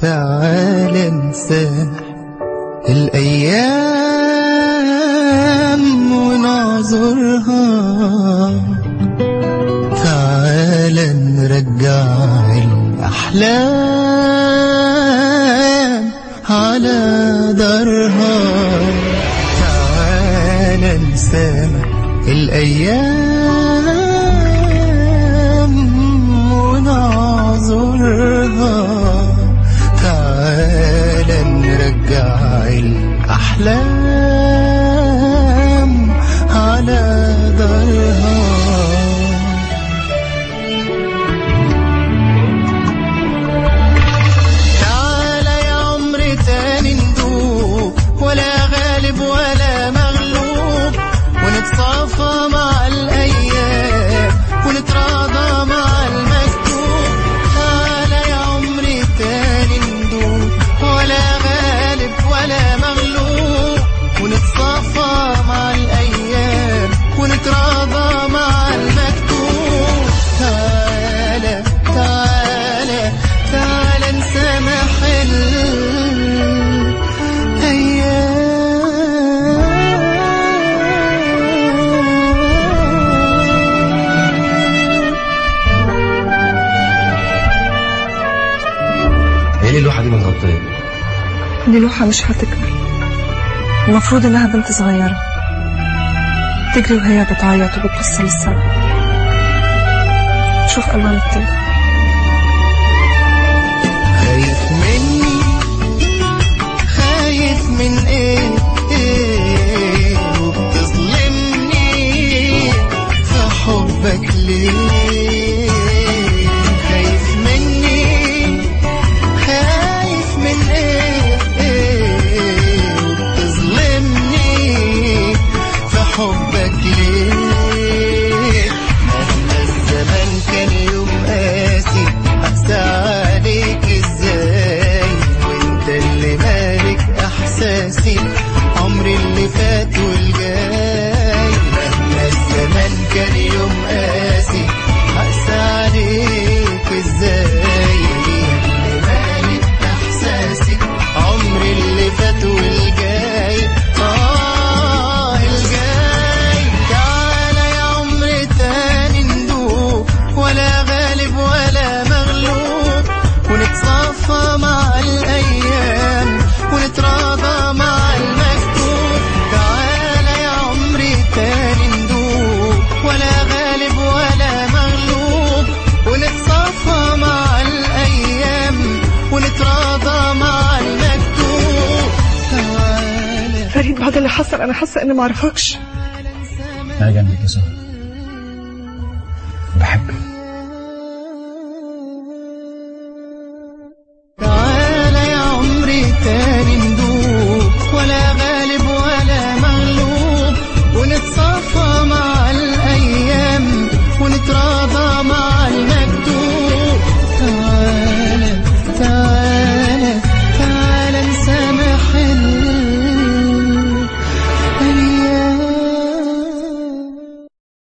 تعال نسامح الأيام ونعذرها تعال نرجع الأحلام على درها تعال نسامح الأيام ونعذرها تعال نرجع الأحلام على درها تعال يا عمري تاني ندوب ولا غالب ولا مغلوب ونتصافى مع الأيام ونتراضى مع المكتوب تعال يا عمري تاني ندوب ولا غالب ولا مغلوب ونتصافى مع الأيام ونتراضى مع المكتوب تعال تعال تعال نسامح الأيام هي ليه اللوحة دي متغطية؟ دي لوحة مش هتكبر المفروض إنها بنت صغيرة تجري وهي بتعيط وبتبص للسما شوف ألوان الطيف خايف مني خايف من ايه ايه وبتظلمني في حبك ليه خايف مني خايف من ايه ايه وبتظلمني في حبك ليه مهما الزمن كان يوم قاسي أقسى عليك ازاي وانت اللي مالك احساسي عمري اللي فات والجاي مهما الزمن كان يوم قاسي أقسى عليك ازاي اللي مالك احساسي عمري اللي فات والجاي اه الجاي تعال يا عمري تاني ندوب ولا غالب ولا مغلوب ونتصافى مع الأيام ونتراضى مع المكتوب تعال يا عمري تاني ندوب ولا غالب ولا مغلوب ونتصافى مع الأيام ونتراضى مع المكتوب تعال فريد بعد اللي حصل أنا حاسة إني معرفكش أنا جنبك يا سهى